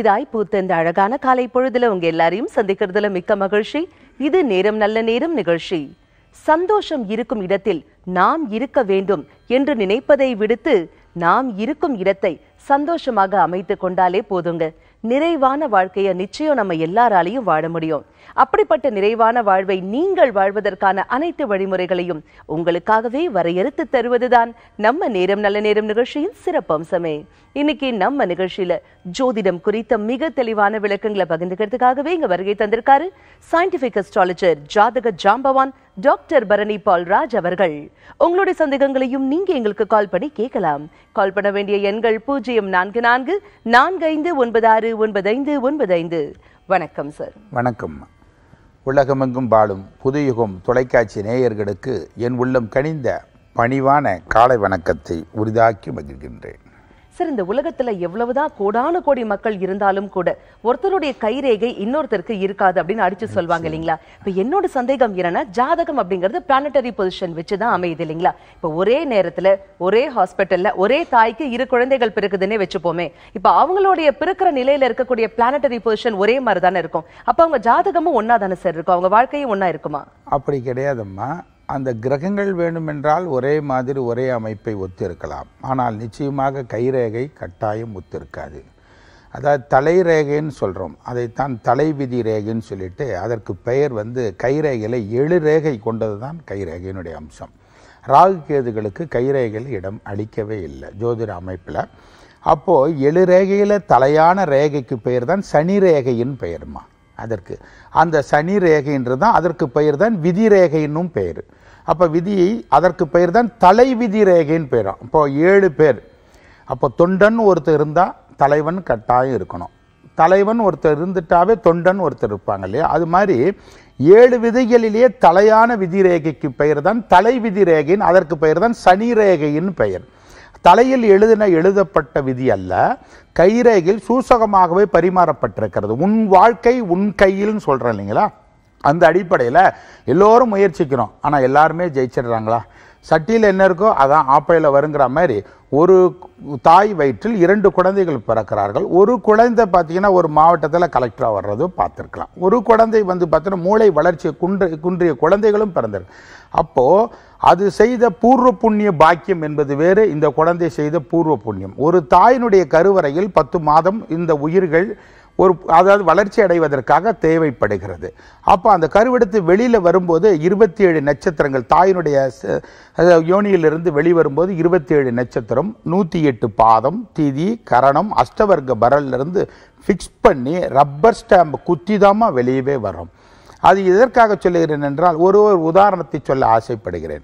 புதிதாய் பூத்த இந்த அழகான காலை பொழுதுல உங்க எல்லாரையும் சந்திக்கிறதுல மிக்க மகிழ்ச்சி இது நேரம் நல்ல நேரம் நிகழ்ச்சி சந்தோஷம் இருக்கும் இடத்தில் நாம் இருக்க வேண்டும் என்று நினைப்பதை விடுத்து நாம் இருக்கும் இடத்தை சந்தோஷமாக அமைத்துக் கொண்டாலே போதுங்க நிறைவான வாழ்க்கைய நிச்சயம் நம்ம எல்லாராலையும் வாழ முடியும் அப்படிப்பட்ட நிறைவான வாழ்வை நீங்கள் வாழ்வதற்கான அனைத்து வழிமுறைகளையும் உங்களுக்காகவே வரையறுத்து தருவதுதான் நம்ம நேரம் நல்ல நேரம் நிகழ்ச்சியின் சிறப்பம்சமே இன்னைக்கு நம்ம நிகழ்ச்சியில ஜோதிடம் குறித்த மிக தெளிவான விளக்கங்களை பகிர்ந்துக்கிறதுக்காகவே இங்க வருகை தந்திருக்காரு சயின்டிபிக் அஸ்ட்ராலஜர் ஜாதக ஜாம்பவான் டாக்டர் பரணி பால் ராஜ் அவர்கள் உங்களுடைய சந்தேகங்களையும் நீங்க எங்களுக்கு கால் பண்ணி கேட்கலாம் கால் பண்ண வேண்டிய எண்கள் பூஜ்ஜியம் நான்கு நான்கு நான்கு ஐந்து ஒன்பது ஆறு ஒன்பது ஐந்து ஒன்பது ஐந்து வணக்கம் சார் வணக்கம் உலகமெங்கும் வாழும் புதுயுகம் தொலைக்காட்சி நேயர்களுக்கு என் உள்ளம் கனிந்த பணிவான காலை வணக்கத்தை உரிதாக்கி மகிழ்கின்றேன் சார் இந்த உலகத்துல எவ்வளவுதான் கோடான கோடி மக்கள் இருந்தாலும் கூட ஒருத்தருடைய கைரேகை இன்னொருத்தருக்கு இருக்காது அப்படின்னு அடிச்சு சொல்வாங்க இல்லைங்களா இப்ப என்னோட சந்தேகம் என்னன்னா ஜாதகம் அப்படிங்கிறது பிளானட்டரி பொசிஷன் வச்சுதான் அமையுது இல்லைங்களா இப்ப ஒரே நேரத்துல ஒரே ஹாஸ்பிட்டல்ல ஒரே தாய்க்கு இரு குழந்தைகள் பிறக்குதுன்னே வச்சுப்போமே இப்ப அவங்களுடைய பிறக்கிற நிலையில இருக்கக்கூடிய பிளானட்டரி பொசிஷன் ஒரே மாதிரி தானே இருக்கும் அப்ப அவங்க ஜாதகமும் ஒன்னா தானே சார் இருக்கும் அவங்க வாழ்க்கையும் ஒன்னா இருக்குமா அப்படி கிடையாதம்மா அந்த கிரகங்கள் வேண்டுமென்றால் ஒரே மாதிரி ஒரே அமைப்பை ஒத்திருக்கலாம் ஆனால் நிச்சயமாக கைரேகை கட்டாயம் ஒத்திருக்காது அதாவது தலைரேகைன்னு சொல்கிறோம் அதைத்தான் தலைவிதி ரேகைன்னு சொல்லிட்டு அதற்கு பெயர் வந்து கைரேகையில் ஏழு ரேகை கொண்டது தான் கைரேகையினுடைய அம்சம் ராகு கேதுகளுக்கு கைரேகையில் இடம் அளிக்கவே இல்லை ஜோதிட அமைப்பில் அப்போது எழு ரேகையில் தலையான ரேகைக்கு பெயர் தான் சனி ரேகையின் பெயருமா அதற்கு அந்த சனி ரேகைன்றது தான் அதற்கு பெயர் தான் விதி ரேகைன்னும் பெயர் அப்போ விதியை அதற்கு பெயர் தான் தலை விதி ரேகைன்னு பெயரும் இப்போ ஏழு பேர் அப்போ தொண்டன் ஒருத்தர் இருந்தால் தலைவன் கட்டாயம் இருக்கணும் தலைவன் ஒருத்தர் இருந்துட்டாவே தொண்டன் ஒருத்தர் இருப்பாங்க இல்லையா அது மாதிரி ஏழு விதிகளிலேயே தலையான விதி ரேகைக்கு பெயர் தான் தலை விதி ரேகைன்னு அதற்கு பெயர் தான் சனி ரேகையின் பெயர் தலையில் எழுதின எழுதப்பட்ட விதி அல்ல கைரேகையில் சூசகமாகவே பரிமாறப்பட்டிருக்கிறது உன் வாழ்க்கை உன் கையில்னு சொல்கிறேன் இல்லைங்களா அந்த அடிப்படையில் எல்லோரும் முயற்சிக்கிறோம் ஆனால் எல்லாருமே ஜெயிச்சிடுறாங்களா சட்டியில் என்ன இருக்கோ அதான் ஆப்பையில் வருங்கிற மாதிரி ஒரு தாய் வயிற்றில் இரண்டு குழந்தைகள் பிறக்கிறார்கள் ஒரு குழந்தை பார்த்தீங்கன்னா ஒரு மாவட்டத்தில் கலெக்டராக வர்றது பார்த்துருக்கலாம் ஒரு குழந்தை வந்து பார்த்தீங்கன்னா மூளை வளர்ச்சி குன்று குன்றிய குழந்தைகளும் பிறந்திருக்கு அப்போது அது செய்த பூர்வ புண்ணிய பாக்கியம் என்பது வேறு இந்த குழந்தை செய்த பூர்வ புண்ணியம் ஒரு தாயினுடைய கருவறையில் பத்து மாதம் இந்த உயிர்கள் ஒரு அதாவது வளர்ச்சி அடைவதற்காக தேவைப்படுகிறது அப்போ அந்த கருவெடுத்து வெளியில் வரும்போது இருபத்தி ஏழு நட்சத்திரங்கள் தாயினுடைய ச- அதாவது யோனியிலிருந்து வெளிவரும்போது இருபத்தி ஏழு நட்சத்திரம் நூற்றி எட்டு பாதம் திதி கரணம் அஷ்டவர்க்க பரல்லிருந்து ஃபிக்ஸ் பண்ணி ரப்பர் ஸ்டாம்ப் குத்திதாமா வெளியவே வரும் அது எதற்காக சொல்லுகிறேன் என்றால் ஒரு ஒரு உதாரணத்தை சொல்ல ஆசைப்படுகிறேன்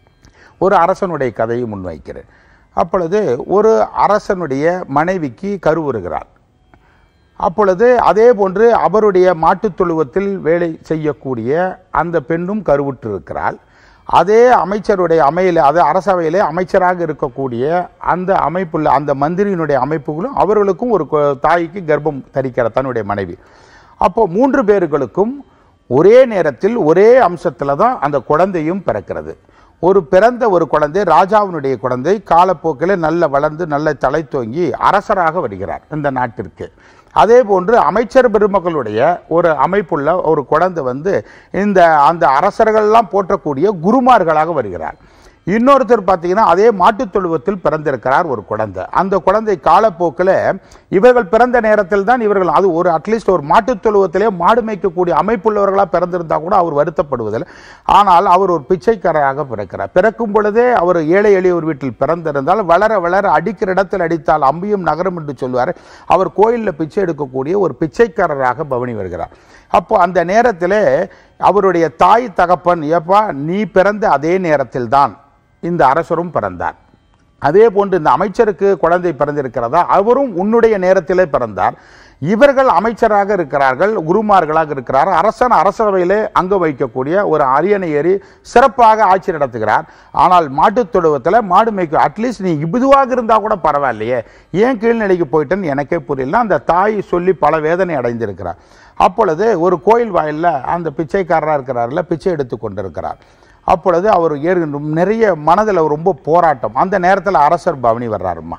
ஒரு அரசனுடைய கதையை முன்வைக்கிறேன் அப்பொழுது ஒரு அரசனுடைய மனைவிக்கு கருவுறுகிறார் அப்பொழுது அதே போன்று அவருடைய மாட்டுத் தொழுவத்தில் வேலை செய்யக்கூடிய அந்த பெண்ணும் கருவுற்றிருக்கிறாள் அதே அமைச்சருடைய அமையில அது அரசவையிலே அமைச்சராக இருக்கக்கூடிய அந்த அமைப்புள்ள அந்த மந்திரியினுடைய அமைப்புகளும் அவர்களுக்கும் ஒரு கு- தாய்க்கு கர்ப்பம் தரிக்கிற தன்னுடைய மனைவி அப்போ மூன்று பேர்களுக்கும் ஒரே நேரத்தில் ஒரே அம்சத்தில் தான் அந்த குழந்தையும் பிறக்கிறது ஒரு பிறந்த ஒரு குழந்தை ராஜாவினுடைய குழந்தை காலப்போக்கில் நல்ல வளர்ந்து நல்ல தலை தோங்கி அரசராக வருகிறார் இந்த நாட்டிற்கு அதே போன்று அமைச்சர் பெருமக்களுடைய ஒரு அமைப்புள்ள ஒரு குழந்தை வந்து இந்த அந்த அரசர்கள்லாம் போற்றக்கூடிய குருமார்களாக வருகிறார் இன்னொருத்தர் பார்த்தீங்கன்னா அதே மாட்டுத் தொழுவத்தில் பிறந்திருக்கிறார் ஒரு குழந்தை அந்த குழந்தை காலப்போக்கில் இவர்கள் பிறந்த நேரத்தில் தான் இவர்கள் அது ஒரு அட்லீஸ்ட் ஒரு மாட்டுத் தொழுவத்திலே மாடு மேய்க்கக்கூடிய அமைப்புள்ளவர்களாக பிறந்திருந்தா கூட அவர் வருத்தப்படுவதில்லை ஆனால் அவர் ஒரு பிச்சைக்காரராக பிறக்கிறார் பிறக்கும் பொழுதே அவர் ஏழை எளியோர் வீட்டில் பிறந்திருந்தால் வளர வளர அடிக்கிற இடத்தில் அடித்தால் அம்பியும் நகரம் என்று சொல்வார் அவர் கோயிலில் பிச்சை எடுக்கக்கூடிய ஒரு பிச்சைக்காரராக பவனி வருகிறார் அப்போ அந்த நேரத்தில் அவருடைய தாய் தகப்பன் ஏப்பா நீ பிறந்த அதே நேரத்தில் தான் இந்த அரசரும் பிறந்தார் அதே போன்று இந்த அமைச்சருக்கு குழந்தை பிறந்திருக்கிறதா அவரும் உன்னுடைய நேரத்திலே பிறந்தார் இவர்கள் அமைச்சராக இருக்கிறார்கள் குருமார்களாக இருக்கிறார் அரசன் அரசவையிலே அங்க வைக்கக்கூடிய ஒரு அரியணை ஏறி சிறப்பாக ஆட்சி நடத்துகிறார் ஆனால் மாட்டுத் தொழுவத்தில் மாடு மேய்க்க அட்லீஸ்ட் நீ இதுவாக இருந்தால் கூட பரவாயில்லையே ஏன் கீழ்நிலைக்கு போயிட்டேன்னு எனக்கே புரியல அந்த தாய் சொல்லி பல வேதனை அடைந்திருக்கிறார் அப்பொழுது ஒரு கோயில் வாயிலில் அந்த பிச்சைக்காரராக இருக்கிறார்ல பிச்சை எடுத்து கொண்டிருக்கிறார் அப்பொழுது அவர் ஏறு நிறைய மனதில் ரொம்ப போராட்டம் அந்த நேரத்தில் அரசர் பவனி வர்றாருமா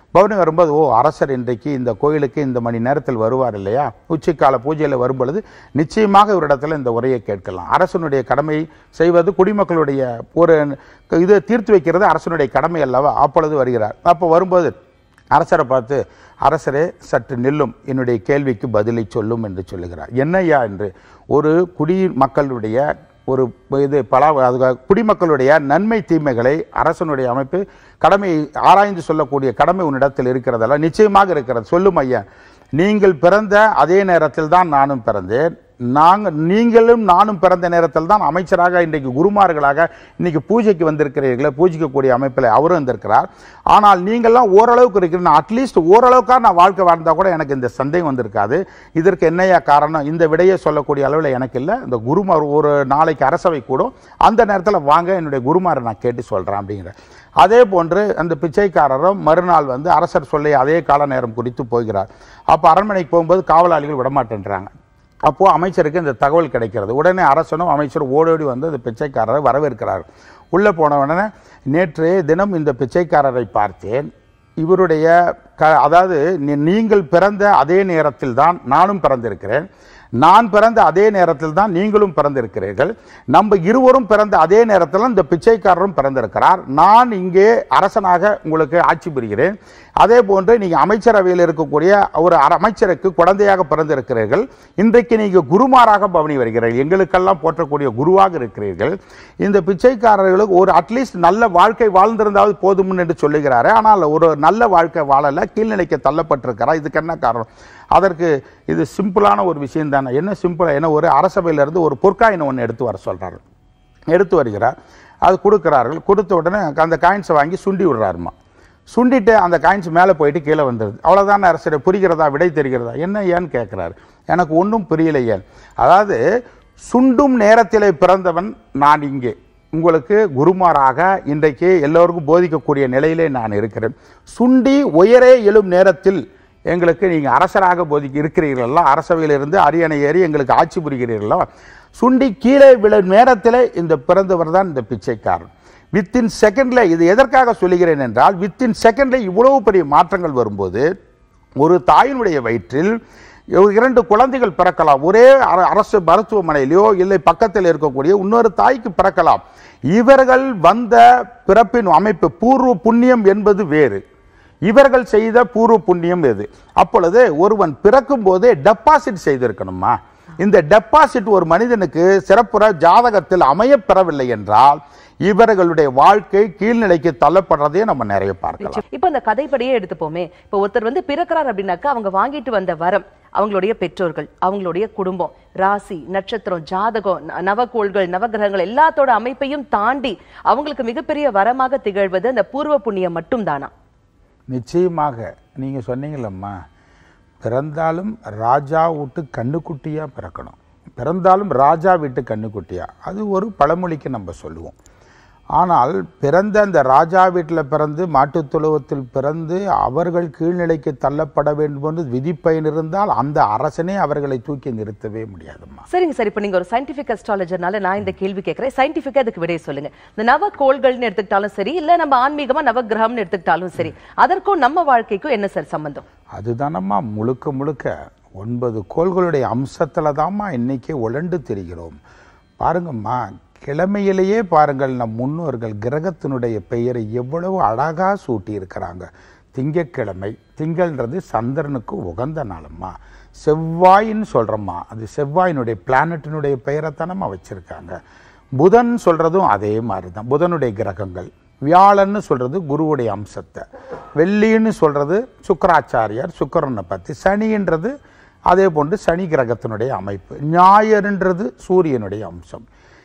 பவனி வரும்போது ஓ அரசர் இன்றைக்கு இந்த கோயிலுக்கு இந்த மணி நேரத்தில் வருவார் இல்லையா உச்சிக்கால பூஜையில் வரும்பொழுது நிச்சயமாக இவரிடத்தில் இந்த உரையை கேட்கலாம் அரசனுடைய கடமை செய்வது குடிமக்களுடைய ஒரு இது தீர்த்து வைக்கிறது அரசனுடைய கடமை அல்லவா அப்பொழுது வருகிறார் அப்போ வரும்போது அரசரை பார்த்து அரசரே சற்று நில்லும் என்னுடைய கேள்விக்கு பதிலை சொல்லும் என்று சொல்லுகிறார் என்னையா என்று ஒரு குடி மக்களுடைய ஒரு இது பல அது குடிமக்களுடைய நன்மை தீமைகளை அரசனுடைய அமைப்பு கடமை ஆராய்ந்து சொல்லக்கூடிய கடமை உன்னிடத்தில் இருக்கிறதல்ல நிச்சயமாக இருக்கிறது சொல்லும் ஐயா நீங்கள் பிறந்த அதே நேரத்தில் தான் நானும் பிறந்தேன் நாங்கள் நீங்களும் நானும் பிறந்த நேரத்தில் தான் அமைச்சராக இன்றைக்கு குருமார்களாக இன்னைக்கு பூஜைக்கு வந்திருக்கிறீர்களே பூஜிக்கக்கூடிய அமைப்பில் அவரும் வந்திருக்கிறார் ஆனால் நீங்கள்லாம் ஓரளவுக்கு இருக்கிற அட்லீஸ்ட் ஓரளவுக்காக நான் வாழ்க்கை வாழ்ந்தால் கூட எனக்கு இந்த சந்தேகம் வந்திருக்காது இதற்கு என்னையா காரணம் இந்த விடையை சொல்லக்கூடிய அளவில் எனக்கு இல்லை இந்த குருமார் ஒரு நாளைக்கு அரசவை கூடும் அந்த நேரத்தில் வாங்க என்னுடைய குருமாரை நான் கேட்டு சொல்கிறேன் அப்படிங்கிற அதே போன்று அந்த பிச்சைக்காரரும் மறுநாள் வந்து அரசர் சொல்லி அதே கால நேரம் குறித்து போகிறார் அப்போ அரண்மனைக்கு போகும்போது காவலாளிகள் விடமாட்டேன்றாங்க அப்போ அமைச்சருக்கு இந்த தகவல் கிடைக்கிறது உடனே அரசனும் அமைச்சரும் ஓடோடி வந்து அந்த பிச்சைக்காரரை வரவேற்கிறார் உள்ளே போன உடனே நேற்று தினம் இந்த பிச்சைக்காரரை பார்த்தேன் இவருடைய க அதாவது நீ- நீங்கள் பிறந்த அதே நேரத்தில் தான் நானும் பிறந்திருக்கிறேன் நான் பிறந்த அதே நேரத்தில் தான் நீங்களும் பிறந்திருக்கிறீர்கள் நம்ம இருவரும் பிறந்த அதே நேரத்தில் இந்த பிச்சைக்காரரும் பிறந்திருக்கிறார் நான் இங்கே அரசனாக உங்களுக்கு ஆட்சி புரிகிறேன் அதே போன்று நீங்க அமைச்சரவையில் இருக்கக்கூடிய ஒரு அர- அமைச்சருக்கு குழந்தையாக பிறந்திருக்கிறீர்கள் இன்றைக்கு நீங்க குருமாராக பவனி வருகிறீர்கள் எங்களுக்கெல்லாம் போற்றக்கூடிய குருவாக இருக்கிறீர்கள் இந்த பிச்சைக்காரர்களுக்கு ஒரு அட்லீஸ்ட் நல்ல வாழ்க்கை வாழ்ந்திருந்தாவது போதும் என்று சொல்லுகிறாரு ஆனால் ஒரு நல்ல வாழ்க்கை வாழல கீழ்நிலைக்கு தள்ளப்பட்டிருக்கிறார் இதுக்கு என்ன காரணம் அதற்கு இது சிம்பிளான ஒரு விஷயம் தானே என்ன சிம்பிளா என்ன ஒரு அரசபையிலிருந்து ஒரு பொற்காயினை ஒன்று எடுத்து வர சொல்றாரு எடுத்து வருகிறார் அது கொடுக்கிறார்கள் கொடுத்த உடனே அந்த காயின்ஸை வாங்கி சுண்டி விடுறாருமா சுண்டிட்டு அந்த காயின்ஸ் மேலே போயிட்டு கீழே வந்துடுது அவ்வளோதான் அரசர் புரிகிறதா விடை தெரிகிறதா என்ன ஏன்னு கேட்குறாரு எனக்கு ஒன்றும் புரியல ஏன் அதாவது சுண்டும் நேரத்திலே பிறந்தவன் நான் இங்கே உங்களுக்கு குருமாராக இன்றைக்கு எல்லோருக்கும் போதிக்கக்கூடிய நிலையிலே நான் இருக்கிறேன் சுண்டி உயரே எழும் நேரத்தில் எங்களுக்கு நீங்கள் அரசராக போதிக்க இருக்கிறீர்களா அரசவையிலிருந்து அரியணை ஏறி எங்களுக்கு ஆட்சி புரிகிறீர்களா சுண்டி கீழே விழும் நேரத்தில் இந்த பிறந்தவர் தான் இந்த பிச்சைக்காரன் வித்தின் செகண்ட்ல இது எதற்காக சொல்லுகிறேன் என்றால் வித்தின் செகண்ட்ல இவ்வளவு பெரிய மாற்றங்கள் வரும்போது ஒரு தாயினுடைய வயிற்றில் இரண்டு குழந்தைகள் பிறக்கலாம் ஒரே அர- அரசு மருத்துவமனையிலயோ இல்லை பக்கத்தில் இருக்கக்கூடிய இன்னொரு தாய்க்கு பிறக்கலாம் இவர்கள் வந்த பிறப்பின் அமைப்பு பூர்வ புண்ணியம் என்பது வேறு இவர்கள் செய்த பூர்வ புண்ணியம் எது அப்பொழுது ஒருவன் பிறக்கும் போதே டெபாசிட் செய்திருக்கணுமா இந்த டெபாசிட் ஒரு மனிதனுக்கு சிறப்புற ஜாதகத்தில் அமையப் பெறவில்லை என்றால் இவர்களுடைய வாழ்க்கை கீழ்நிலைக்கு தள்ளப்படுறதையே நம்ம நிறைய பார்க்கலாம் நிச்சயம். இப்ப அந்த கதைப்படியே எடுத்துப்போமே இப்ப ஒருத்தர் வந்து பிறக்கிறார் அப்படின்னாக்கா அவங்க வாங்கிட்டு வந்த வரம் அவங்களுடைய பெற்றோர்கள் அவங்களுடைய குடும்பம் ராசி நட்சத்திரம் ஜாதகம் ந- நவகோள்கள் நவகிரகங்கள் எல்லாத்தோட அமைப்பையும் தாண்டி அவங்களுக்கு மிகப்பெரிய வரமாக திகழ்வது அந்த பூர்வ புண்ணியம் மட்டும் தானா நிச்சயமாக நீங்கள் சொன்னீங்களம்மா பிறந்தாலும் ராஜா வீட்டு கண்ணுக்குட்டியா பிறக்கணும் பிறந்தாலும் ராஜா வீட்டு கண்ணுக்குட்டியா அது ஒரு பழமொழிக்கு நம்ம சொல்லுவோம் ஆனால் பிறந்த அந்த ராஜா வீட்டில் பிறந்து மாட்டுத் தொழுவத்தில் பிறந்து அவர்கள் கீழ்நிலைக்கு தள்ளப்பட வேண்டும் என்று விதிப்பயன் இருந்தால் அந்த அரசனே அவர்களை தூக்கி நிறுத்தவே முடியாதும்மா சரிங்க சார் இப்ப நீங்க ஒரு சயின்டிபிக் அஸ்ட்ராலஜர்னால நான் இந்த கேள்வி கேட்கிறேன் சயின்டிபிக்கா அதுக்கு விடைய சொல்லுங்க இந்த நவ கோள்கள்னு எடுத்துக்கிட்டாலும் சரி இல்ல நம்ம ஆன்மீகமா நவகிரகம்னு எடுத்துக்கிட்டாலும் சரி அதற்கும் நம்ம வாழ்க்கைக்கும் என்ன சார் சம்பந்தம் அதுதானம்மா முழுக்க முழுக்க ஒன்பது கோள்களுடைய அம்சத்தில் தாம்மா இன்னைக்கு உழண்டு திரிகிறோம் பாருங்கம்மா கிழமையிலேயே பாருங்கள் நம் முன்னோர்கள் கிரகத்தினுடைய பெயரை எவ்வளவு அழகா சூட்டி இருக்கிறாங்க திங்கட்கிழமை திங்கள்ன்றது சந்திரனுக்கு உகந்த நாளம்மா செவ்வாயின்னு சொல்கிறோம்மா அது செவ்வாயினுடைய பிளானட்டினுடைய பெயரை தானம்மா வச்சுருக்காங்க புதன் சொல்கிறதும் அதே மாதிரி தான் புதனுடைய கிரகங்கள் வியாழன்னு சொல்கிறது குருவுடைய அம்சத்தை வெள்ளின்னு சொல்கிறது சுக்கராச்சாரியார் சுக்கிரனை பற்றி சனின்றது அதே போன்று சனி கிரகத்தினுடைய அமைப்பு ஞாயிறுன்றது சூரியனுடைய அம்சம்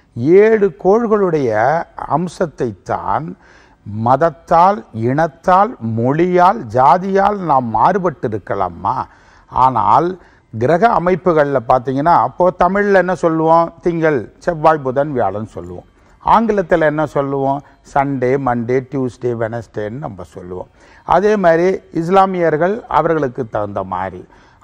ஏழு கோள்களுடைய அம்சத்தை தான் மதத்தால் இனத்தால் மொழியால் ஜாதியால் நாம் மாறுபட்டு இருக்கலாமா ஆனால் கிரக அமைப்புகளில் பார்த்தீங்கன்னா அப்போ தமிழில் என்ன சொல்லுவோம் திங்கள் செவ்வாய் புதன் வியாழன் சொல்லுவோம் ஆங்கிலத்தில் என்ன சொல்லுவோம் சண்டே மண்டே டியூஸ்டே வெனஸ்டேன்னு நம்ம சொல்லுவோம் அதே மாதிரி இஸ்லாமியர்கள் அவர்களுக்கு தகுந்த மாதிரி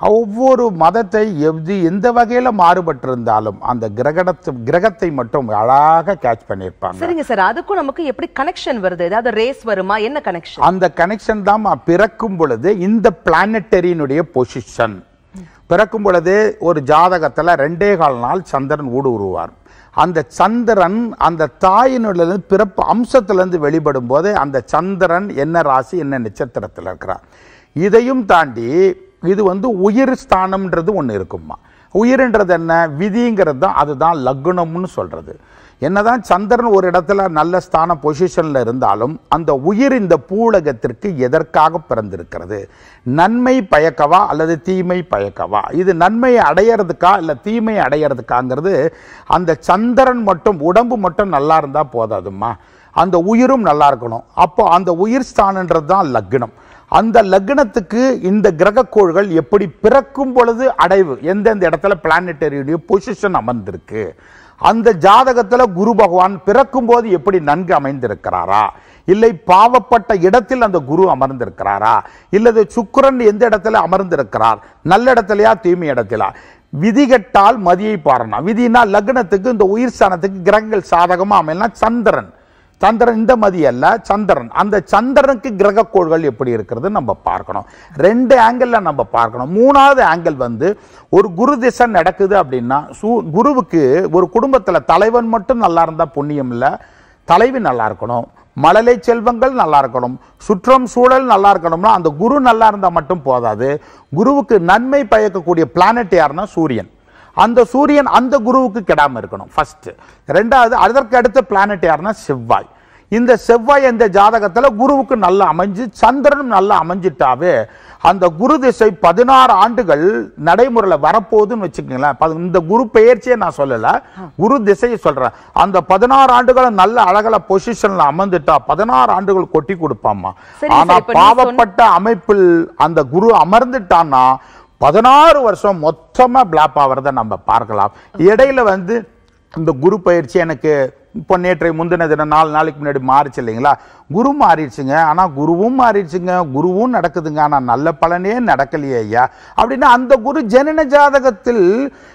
ஒவ்வொரு மதத்தை எது எந்த வகையில் மாறுபட்டிருந்தாலும் அந்த கிரகணத்து கிரகத்தை மட்டும் அழகாக கேட்ச் பண்ணியிருப்பாங்க சரிங்க சார் அதுக்கும் நமக்கு எப்படி கனெக்ஷன் வருது ஏதாவது ரேஸ் வருமா என்ன கனெக்ஷன் அந்த கனெக்ஷன் தான் பிறக்கும் பொழுது இந்த பிளானட்டரியினுடைய பொசிஷன் பிறக்கும் பொழுது ஒரு ஜாதகத்துல ரெண்டே கால் நாள் சந்திரன் ஊடுருவார் அந்த சந்திரன் அந்த தாயினுடைய பிறப்பு அம்சத்திலிருந்து வெளிப்படும் போது அந்த சந்திரன் என்ன ராசி என்ன நட்சத்திரத்தில் இருக்கிறார் இதையும் தாண்டி இது வந்து உயிர் ஸ்தானம்ன்றது ஒன்று இருக்குமா உயிர்ன்றது என்ன விதிங்கிறது தான் அதுதான் லக்னம்னு சொல்றது என்னதான் சந்திரன் ஒரு இடத்துல நல்ல ஸ்தான பொசிஷன்ல இருந்தாலும் அந்த உயிர் இந்த பூலகத்திற்கு எதற்காக பிறந்திருக்கிறது நன்மை பயக்கவா அல்லது தீமை பயக்கவா இது நன்மையை அடையிறதுக்கா இல்ல தீமை அடையிறதுக்காங்கிறது அந்த சந்திரன் மட்டும் உடம்பு மட்டும் நல்லா இருந்தா போதாதும்மா அந்த உயிரும் நல்லா இருக்கணும் அப்போ அந்த உயிர் ஸ்தானன்றது தான் லக்னம் அந்த லக்னத்துக்கு இந்த கிரகக்கோள்கள் எப்படி பிறக்கும் பொழுது அடைவு எந்தெந்த இடத்துல பிளானட்டரியுடைய பொசிஷன் அமர்ந்திருக்கு அந்த ஜாதகத்துல குரு பகவான் பிறக்கும் போது எப்படி நன்கு அமைந்திருக்கிறாரா இல்லை பாவப்பட்ட இடத்தில் அந்த குரு அமர்ந்திருக்கிறாரா இல்லது சுக்கிரன் எந்த இடத்துல அமர்ந்திருக்கிறார் நல்ல இடத்துலயா தீமை இடத்திலா விதிகட்டால் மதியை பாருனா விதினா லக்னத்துக்கு இந்த உயிர் ஸ்தானத்துக்கு கிரகங்கள் சாதகமா அமையனா சந்திரன் சந்திரன் இந்த மதி அல்ல சந்திரன் அந்த சந்திரனுக்கு கிரகக்கோள்கள் எப்படி இருக்கிறது நம்ம பார்க்கணும் ரெண்டு ஆங்கிள் நம்ம பார்க்கணும் மூணாவது ஆங்கிள் வந்து ஒரு குரு திசை நடக்குது அப்படின்னா சூ- குருவுக்கு ஒரு குடும்பத்துல தலைவன் மட்டும் நல்லா இருந்தா புண்ணியம் இல்ல தலைவி நல்லா இருக்கணும் மழலை செல்வங்கள் நல்லா இருக்கணும் சுற்றம் சூழல் நல்லா இருக்கணும்னா அந்த குரு நல்லா இருந்தா மட்டும் போதாது குருவுக்கு நன்மை பயக்கக்கூடிய பிளானட் யாருன்னா சூரியன் அந்த சூரியன் அந்த குருவுக்கு கெடாம இருக்கணும் ஃபர்ஸ்ட் ரெண்டாவது அதற்கு அடுத்த பிளானட் யாருன்னா செவ்வாய் இந்த செவ்வாய் இந்த ஜாதகத்துல குருவுக்கு நல்லா அமைஞ்சு சந்திரனும் நல்லா அமைஞ்சிட்டாவே அந்த குரு திசை பதினாறு ஆண்டுகள் நடைமுறையில வரப்போகுதுன்னு வச்சுக்கோங்களேன் பது- இந்த குரு பெயர்ச்சியை நான் சொல்லல குரு திசையை சொல்றேன் அந்த பதினாறு ஆண்டுகள் நல்ல அழகல பொசிஷன்ல அமர்ந்துட்டா பதினாறு ஆண்டுகள் கொட்டி கொடுப்பாம்மா சரி, ஆனா சரி, இப்ப நீ சொன்ன- பாவப்பட்ட அமைப்பில் அந்த குரு அமர்ந்துட்டான்னா பதினாறு வருஷம் மொத்தமா பிளாப் ஆகிறத நம்ம பார்க்கலாம் இடையில வந்து இந்த குரு பயிற்சி எனக்கு இப்போ நேற்றைய முந்தின தினம் நாலு நாளைக்கு முன்னாடி மாறிச்சு இல்லைங்களா குரு மாறிடுச்சுங்க ஆனா குருவும் மாறிடுச்சுங்க குருவும் நடக்குதுங்க ஆனா நல்ல பலனே நடக்கலையே ஐயா அப்படின்னா அந்த குரு ஜனன ஜாதகத்தில்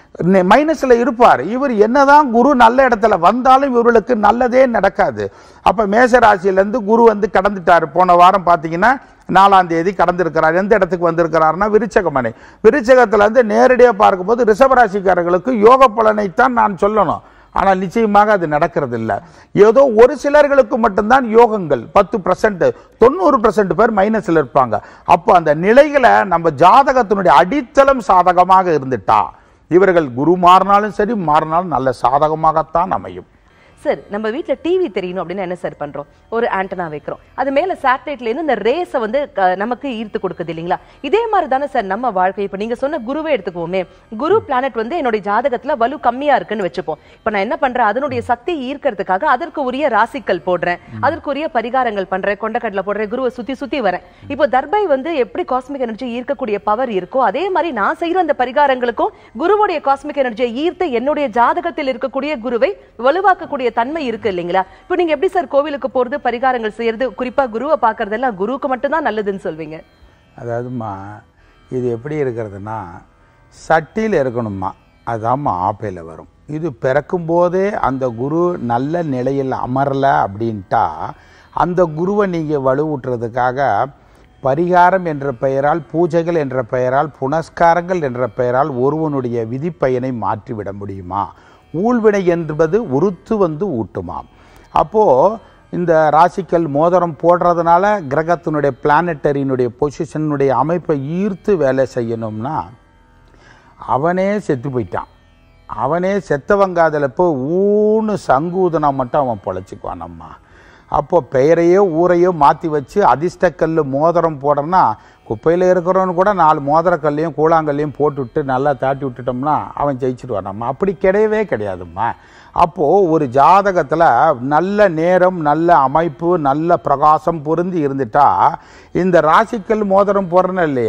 மைனஸ்ல இருப்பார் இவர் என்னதான் குரு நல்ல இடத்துல வந்தாலும் இவர்களுக்கு நல்லதே நடக்காது அப்ப மேச ராசியில இருந்து குரு வந்து கடந்துட்டாரு போன வாரம் பாத்தீங்கன்னா நாலாம் தேதி கடந்திருக்கிறார் எந்த இடத்துக்கு வந்திருக்கிறாருன்னா விருச்சகமனை விருச்சகத்துல இருந்து நேரடியா பார்க்கும்போது ரிஷபராசிக்காரர்களுக்கு யோக பலனைத்தான் நான் சொல்லணும் ஆனால் நிச்சயமாக அது நடக்கிறது இல்ல ஏதோ ஒரு சிலர்களுக்கு மட்டும்தான் யோகங்கள் பத்து பர்சன்ட் தொண்ணூறு பர்சன்ட் பேர் மைனஸ்ல இருப்பாங்க அப்போ அந்த நிலைகளை நம்ம ஜாதகத்தினுடைய அடித்தளம் சாதகமாக இருந்துட்டா இவர்கள் குரு மாறினாலும் சரி மாறினாலும் நல்ல சாதகமாகத்தான் அமையும் சார் நம்ம வீட்ல டிவி தெரியணும் அப்படின்னா என்ன சார் பண்றோம் ஒரு ஆண்டனா வைக்கிறோம் அது மேல சேட்டலைட்ல இருந்து இந்த ரேஸை வந்து க- நமக்கு ஈர்த்து கொடுக்குது இல்லைங்களா இதே மாதிரி தானே சார் நம்ம வாழ்க்கை இப்ப நீங்க சொன்ன குருவே எடுத்துக்குவோமே குரு பிளானட் வந்து என்னுடைய ஜாதகத்துல வலு கம்மியா இருக்குன்னு வச்சுப்போம் இப்ப நான் என்ன பண்றேன் அதனுடைய சக்தியை ஈர்க்கிறதுக்காக அதற்கு உரிய ராசிக்கல் போடுறேன் அதற்குரிய பரிகாரங்கள் பண்றேன் கொண்டக்கடலை போடுறேன் குருவை சுத்தி சுத்தி வரேன் இப்போ தர்பை வந்து எப்படி காஸ்மிக் எனர்ஜி ஈர்க்கக்கூடிய பவர் இருக்கோ அதே மாதிரி நான் செய்யற அந்த பரிகாரங்களுக்கும் குருவுடைய காஸ்மிக் எனர்ஜியை ஈர்த்து என்னுடைய ஜாதகத்தில் இருக்கக்கூடிய குருவை வலுவாக்கக்கூடிய தன்மை இருக்கு இல்லைங்களா இப்போ நீங்க எப்படி சார் கோவிலுக்கு போறது பரிகாரங்கள் செய்யறது குறிப்பா குருவை பாக்குறதெல்லாம் குருவுக்கு மட்டும்தான் நல்லதுன்னு சொல்வீங்க அதாவதுமா இது எப்படி இருக்கிறதுனா சட்டியில் இருக்கணுமா அதாம்மா ஆப்பையில் வரும் இது பிறக்கும் போதே அந்த குரு நல்ல நிலையில் அமரல அப்படின்ட்டா அந்த குருவை நீங்கள் வலுவூட்டுறதுக்காக பரிகாரம் என்ற பெயரால் பூஜைகள் என்ற பெயரால் புனஸ்காரங்கள் என்ற பெயரால் ஒருவனுடைய விதிப்பயனை மாற்றிவிட முடியுமா ஊழ்வினை என்பது உருத்து வந்து ஊட்டுமாம் அப்போ இந்த ராசிக்கல் மோதிரம் போடுறதுனால கிரகத்தினுடைய பிளானட்டரியினுடைய பொசிஷனுடைய அமைப்பை ஈர்த்து வேலை செய்யணும்னா அவனே செத்து போயிட்டான் அவனே செத்தவங்க அதில் போய் ஊன்னு சங்கூதனா மட்டும் அவன் பொழைச்சிக்குவான் அம்மா அப்போ பெயரையோ ஊரையோ மாற்றி வச்சு அதிர்ஷ்டக்கல் மோதிரம் போடுறனா குப்பையில் இருக்கிறவனு கூட நாலு மோதிரக்கல்லையும் கூழாங்கல்லையும் போட்டுவிட்டு நல்லா தாட்டி விட்டுட்டோம்னா அவன் ஜெயிச்சிடுவான் நம்ம அப்படி கிடையவே கிடையாதும்மா அப்போது ஒரு ஜாதகத்தில் நல்ல நேரம் நல்ல அமைப்பு நல்ல பிரகாசம் பொருந்தி இருந்துட்டா இந்த ராசிக்கல் மோதிரம் போடுறேன்னு இல்லையே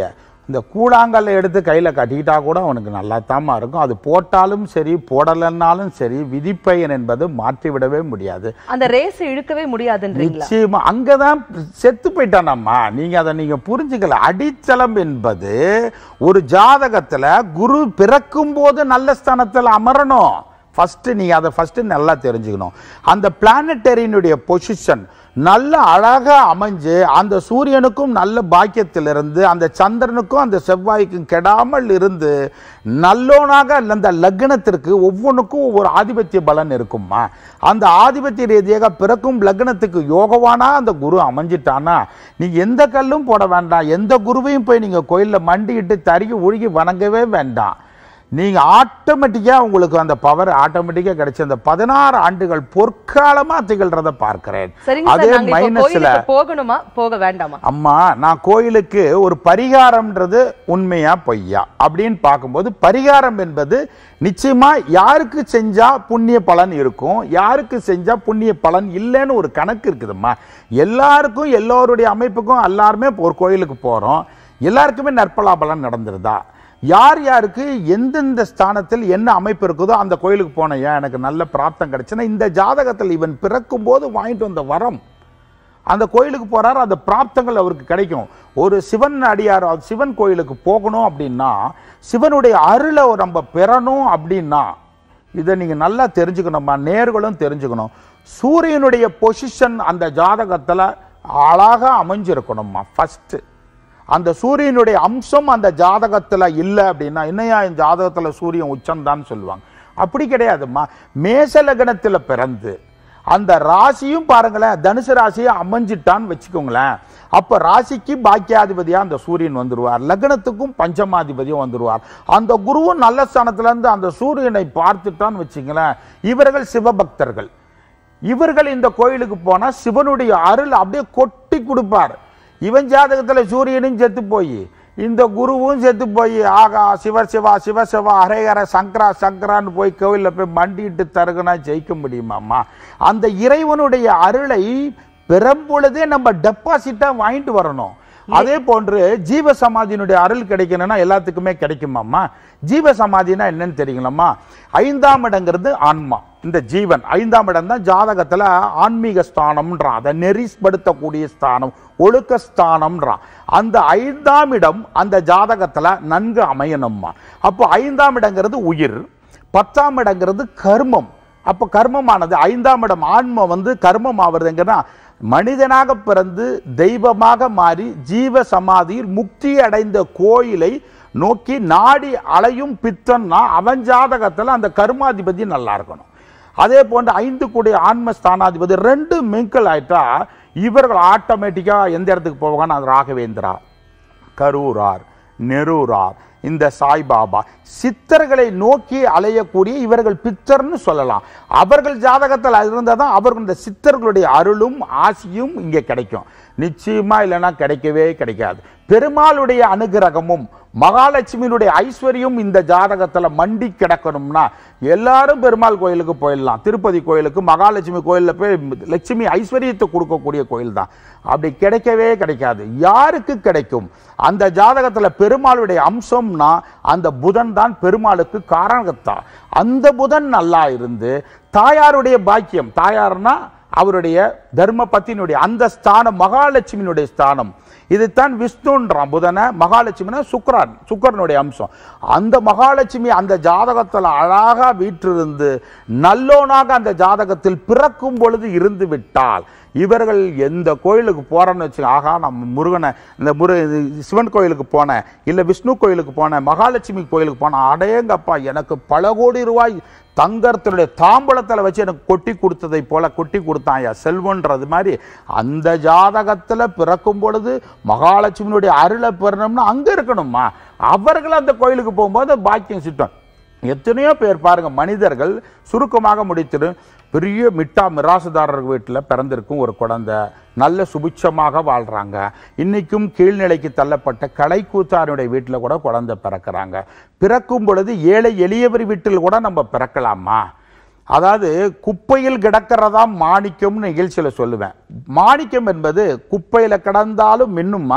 இந்த கூழாங்கல்லை எடுத்து கையில் கட்டிக்கிட்டா கூட அவனுக்கு நல்லா இருக்கும் அது போட்டாலும் சரி போடலைன்னாலும் சரி விதிப்பயன் என்பது மாற்றிவிடவே முடியாது அந்த ரேஸ் இழுக்கவே முடியாதுன்றீங்களா நிச்சயமா அங்கதான் செத்து போயிட்டானம்மா நீங்க அதை நீங்க புரிஞ்சுக்கல அடித்தளம் என்பது ஒரு ஜாதகத்துல குரு பிறக்கும் போது நல்ல ஸ்தானத்தில் அமரணும் ஃபர்ஸ்ட் நீங்க அதை ஃபர்ஸ்ட் நல்லா தெரிஞ்சுக்கணும் அந்த பிளானட்டரியினுடைய பொசிஷன் நல்ல அழகா அமைஞ்சு அந்த சூரியனுக்கும் நல்ல பாக்கியத்திலிருந்து அந்த சந்திரனுக்கும் அந்த செவ்வாய்க்கும் கெடாமல் இருந்து நல்லோனாக அந்த லக்னத்திற்கு ஒவ்வொன்றுக்கும் ஒவ்வொரு ஆதிபத்திய பலன் இருக்குமா அந்த ஆதிபத்திய ரீதியாக பிறக்கும் லக்னத்துக்கு யோகவானா அந்த குரு அமைஞ்சிட்டானா நீ எந்த கல்லும் போட வேண்டாம் எந்த குருவையும் போய் நீங்க கோயில்ல மண்டிட்டு தருகி ஒழுகி வணங்கவே வேண்டாம் நீங்க ஆட்டோமேட்டிக்கா உங்களுக்கு அந்த பவர் ஆட்டோமேட்டிக்கா கிடைச்ச அந்த பதினாறு ஆண்டுகள் பொற்காலமா திகழ்றத பார்க்கிறேன் சரிங்க சார் அதே நாங்க இப்ப மைனஸ்ல கோயிலுக்கு போகணுமா போக வேண்டாமா அம்மா நான் கோயிலுக்கு ஒரு பரிகாரம்ன்றது உண்மையா பொய்யா அப்படின்னு பார்க்கும்போது பரிகாரம் என்பது நிச்சயமா யாருக்கு செஞ்சா புண்ணிய பலன் இருக்கும் யாருக்கு செஞ்சா புண்ணிய பலன் இல்லைன்னு ஒரு கணக்கு இருக்குதும்மா எல்லாருக்கும் எல்லோருடைய அமைப்புக்கும் எல்லாருமே ஒரு கோயிலுக்கு போறோம் எல்லாருக்குமே நற்பலா பலன் நடந்துருதா யார் யாருக்கு எந்தெந்த ஸ்தானத்தில் என்ன அமைப்பு இருக்குதோ அந்த கோயிலுக்கு போனையா எனக்கு நல்ல பிராப்தம் கிடைச்சுன்னா இந்த ஜாதகத்தில் இவன் பிறக்கும் போது வாங்கிட்டு வந்த வரம் அந்த கோயிலுக்கு போறாரு அந்த பிராப்தங்கள் அவருக்கு கிடைக்கும் ஒரு சிவன் அடியார் அது சிவன் கோயிலுக்கு போகணும் அப்படின்னா சிவனுடைய அருளை நம்ம பெறணும் அப்படின்னா இதை நீங்க நல்லா தெரிஞ்சுக்கணும்மா நேர்களும் தெரிஞ்சுக்கணும் சூரியனுடைய பொசிஷன் அந்த ஜாதகத்துல அழகா அமைஞ்சிருக்கணும்மா ஃபர்ஸ்ட் அந்த சூரியனுடைய அம்சம் அந்த ஜாதகத்துல இல்லை அப்படின்னா என்னையா இந்த ஜாதகத்துல சூரியன் உச்சம்தான் சொல்லுவாங்க அப்படி கிடையாதும்மா மேச லக்னத்துல பிறந்து அந்த ராசியும் பாருங்களேன் தனுசு ராசியை அமைஞ்சிட்டான்னு வச்சுக்கோங்களேன் அப்ப ராசிக்கு பாக்கியாதிபதியா அந்த சூரியன் வந்துருவார் லக்னத்துக்கும் பஞ்சமாதிபதியும் வந்துருவார் அந்த குருவும் நல்ல ஸ்தானத்துல இருந்து அந்த சூரியனை பார்த்துட்டான்னு வச்சுங்களேன் இவர்கள் சிவபக்தர்கள் இவர்கள் இந்த கோயிலுக்கு போனா சிவனுடைய அருள் அப்படியே கொட்டி கொடுப்பார் இவன் ஜாதகத்துல சூரியனும் செத்து போய் இந்த குருவும் செத்து போய் ஆகா சிவ சிவா சிவ சிவா ஹரேஹர சங்கரா சங்கரான்னு போய் கோவிலில் போய் மண்டிட்டு தருகுனா ஜெயிக்க முடியுமாம்மா அந்த இறைவனுடைய அருளை பெறும்பொழுதே நம்ம டெபாசிட்டா வாங்கிட்டு வரணும் அதே போன்று ஜீவ சமாதியினுடைய அருள் கிடைக்கணும்னா எல்லாத்துக்குமே கிடைக்குமாம்மா ஜீவ சமாதினா என்னன்னு தெரியுங்களாம்மா ஐந்தாம் இடங்கிறது ஆன்மா இந்த ஜீவன் ஐந்தாம் இடம் தான் ஜாதகத்துல ஆன்மீக ஸ்தானம்ன்றான் அதை நெறிப்படுத்தக்கூடிய ஸ்தானம் ஒழுக்க ஸ்தானம்ன்றான் அந்த ஐந்தாம் இடம் அந்த ஜாதகத்துல நன்கு அமையணும்மா அப்போ ஐந்தாம் இடங்கிறது உயிர் பத்தாம் இடங்கிறது கர்மம் அப்போ கர்மமானது ஐந்தாம் இடம் ஆன்ம வந்து கர்மம் ஆவதுங்கன்னா மனிதனாக பிறந்து தெய்வமாக மாறி ஜீவ சமாதியில் முக்தி அடைந்த கோயிலை நோக்கி நாடி அலையும் பித்தன்னா அவன் ஜாதகத்துல அந்த கர்மாதிபதி நல்லா இருக்கணும் அதே போன்று ஐந்து கூடிய ஆன்ம ஸ்தானாதிபதி ரெண்டு மிங்கல் ஆயிட்டா இவர்கள் ஆட்டோமேட்டிக்கா எந்த இடத்துக்கு போவாங்கன்னா அது ராகவேந்திரா கரூரார் நெரூரார் இந்த சாய்பாபா சித்தர்களை நோக்கி அலையக்கூடிய இவர்கள் பித்தர்னு சொல்லலாம் அவர்கள் ஜாதகத்தில் இருந்தால் தான் அவர்கள் இந்த சித்தர்களுடைய அருளும் ஆசியும் இங்கே கிடைக்கும் நிச்சயமா இல்லைன்னா கிடைக்கவே கிடைக்காது பெருமாளுடைய அனுகிரகமும் மகாலட்சுமியினுடைய ஐஸ்வர்யம் இந்த ஜாதகத்துல மண்டி கிடக்கணும்னா எல்லாரும் பெருமாள் கோயிலுக்கு போயிடலாம் திருப்பதி கோயிலுக்கு மகாலட்சுமி கோயில்ல போய் லட்சுமி ஐஸ்வர்யத்தை கொடுக்கக்கூடிய கோயில் தான் அப்படி கிடைக்கவே கிடைக்காது யாருக்கு கிடைக்கும் அந்த ஜாதகத்துல பெருமாளுடைய அம்சம்னா அந்த புதன் தான் பெருமாளுக்கு காரணகத்தா அந்த புதன் நல்லா இருந்து தாயாருடைய பாக்கியம் தாயார்னா அவருடைய தர்ம பத்தினுடைய அந்த ஸ்தானம் மகாலட்சுமியினுடைய ஸ்தானம் இதுதான் விஷ்ணுன்றான் புதனை மகாலட்சுமினா சுக்கரன் சுக்கரனுடைய அம்சம் அந்த மகாலட்சுமி அந்த ஜாதகத்தில் அழகா வீற்றிருந்து நல்லோனாக அந்த ஜாதகத்தில் பிறக்கும் பொழுது இருந்து விட்டால் இவர்கள் எந்த கோயிலுக்கு போறோன்னு வச்சு ஆகா நம்ம முருகனை இந்த முரு இது சிவன் கோயிலுக்கு போனேன் இல்லை விஷ்ணு கோயிலுக்கு போனேன் மகாலட்சுமி கோயிலுக்கு போனேன் அடேங்கப்பா எனக்கு பல கோடி ரூபாய் தங்கத்தினுடைய தாம்பளத்தில் வச்சு எனக்கு கொட்டி கொடுத்ததை போல கொட்டி கொடுத்தான் ஐயா செல்வன்றது மாதிரி அந்த ஜாதகத்தில் பிறக்கும் பொழுது மகாலட்சுமியினுடைய அருளை பெறணும்னா அங்கே இருக்கணுமா அவர்கள் அந்த கோயிலுக்கு போகும்போது பாக்கியம் சிட்டம் எத்தனையோ பேர் பாருங்க மனிதர்கள் சுருக்கமாக முடித்திடும் பெரிய மிட்டா மிராசுதாரர் வீட்டில் பிறந்திருக்கும் ஒரு குழந்தை நல்ல சுபிட்சமாக வாழ்றாங்க இன்னைக்கும் கீழ்நிலைக்கு தள்ளப்பட்ட கலைக்கூத்தாருடைய வீட்டில் கூட குழந்தை பிறக்கிறாங்க பிறக்கும் பொழுது ஏழை எளியவர் வீட்டில் கூட நம்ம பிறக்கலாமா அதாவது குப்பையில் கிடக்கிறதா மாணிக்கம்னு நிகழ்ச்சியில் சொல்லுவேன் மாணிக்கம் என்பது குப்பையில் கிடந்தாலும் மின்னுமா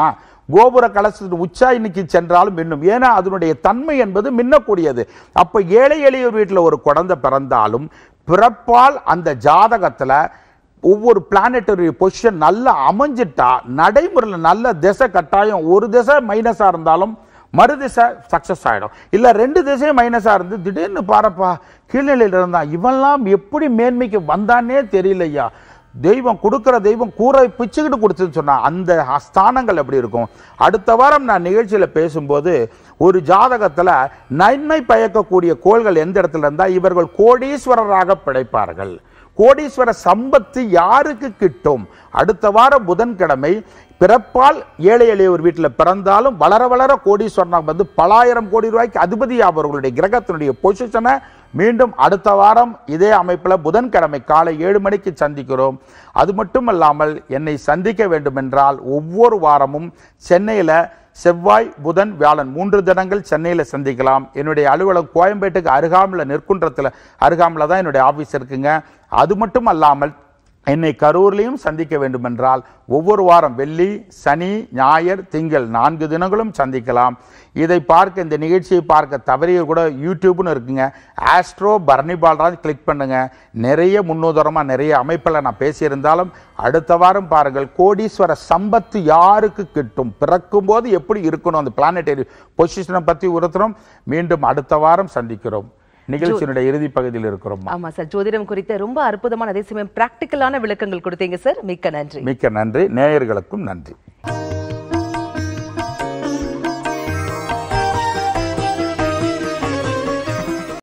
கோபுர கலசத்தின் உச்சாயினிக்கு சென்றாலும் மின்னும் ஏன்னா அதனுடைய தன்மை என்பது மின்னக்கூடியது அப்ப ஏழை எளியோர் வீட்டில் ஒரு குழந்தை பிறந்தாலும் பிறப்பால் அந்த ஜாதகத்துல ஒவ்வொரு பிளானட்டரி பொசிஷன் நல்லா அமைஞ்சிட்டா நடைமுறையில் நல்ல திசை கட்டாயம் ஒரு திசை மைனஸா இருந்தாலும் மறு திசை சக்சஸ் ஆயிடும் இல்ல ரெண்டு திசையும் மைனஸா இருந்து திடீர்னு பாருப்பா கீழ்நிலையில் இருந்தான் இவன்லாம் எப்படி மேன்மைக்கு வந்தானே தெரியலையா தெய்வம் கொடுக்கிற தெய்வம் கூரை பிச்சுக்கிட்டு கொடுத்துன்னு சொன்னா அந்த ஸ்தானங்கள் எப்படி இருக்கும் அடுத்த வாரம் நான் நிகழ்ச்சியில பேசும்போது ஒரு ஜாதகத்துல நன்மை பயக்கக்கூடிய கோள்கள் எந்த இடத்துல இருந்தா இவர்கள் கோடீஸ்வரராக பிழைப்பார்கள் கோடீஸ்வர சம்பத்து யாருக்கு கிட்டும் அடுத்த வாரம் புதன்கிழமை பிறப்பால் ஏழை எளிய ஒரு வீட்டில் பிறந்தாலும் வளர வளர கோடீஸ்வரனாக வந்து பலாயிரம் கோடி ரூபாய்க்கு அதிபதி அவர்களுடைய கிரகத்தினுடைய பொசிஷனை மீண்டும் அடுத்த வாரம் இதே அமைப்பில் புதன்கிழமை காலை ஏழு மணிக்கு சந்திக்கிறோம் அது மட்டும் இல்லாமல் என்னை சந்திக்க வேண்டுமென்றால் ஒவ்வொரு வாரமும் சென்னையில் செவ்வாய் புதன் வியாழன் மூன்று தினங்கள் சென்னையில் சந்திக்கலாம் என்னுடைய அலுவலகம் கோயம்பேட்டுக்கு அருகாமையில் நெற்குன்றத்தில் அருகாமையில் தான் என்னுடைய ஆஃபீஸ் இருக்குங்க அது மட்டும் அல்லாமல் என்னை கரூர்லையும் சந்திக்க வேண்டுமென்றால் ஒவ்வொரு வாரம் வெள்ளி சனி ஞாயிறு திங்கள் நான்கு தினங்களும் சந்திக்கலாம் இதை பார்க்க இந்த நிகழ்ச்சியை பார்க்க தவறிய கூட யூடியூப்னு இருக்குங்க ஆஸ்ட்ரோ பர்னி பால்ராஜ் கிளிக் பண்ணுங்க நிறைய முன்னுதாரணமாக நிறைய அமைப்பில் நான் பேசியிருந்தாலும் அடுத்த வாரம் பாருங்கள் கோடீஸ்வர சம்பத்து யாருக்கு கிட்டும் பிறக்கும் போது எப்படி இருக்கணும் அந்த பிளானட்டரி பொசிஷனை பற்றி உறுத்துறோம் மீண்டும் அடுத்த வாரம் சந்திக்கிறோம் நிகழ்ச்சியினுடைய இறுதி பகுதியில் இருக்கிறோம் ஆமா சார் ஜோதிடம் குறித்த ரொம்ப அற்புதமான அதே சமயம் பிராக்டிக்கலான விளக்கங்கள் கொடுத்தீங்க சார் மிக்க நன்றி மிக்க நன்றி நேயர்களுக்கும் நன்றி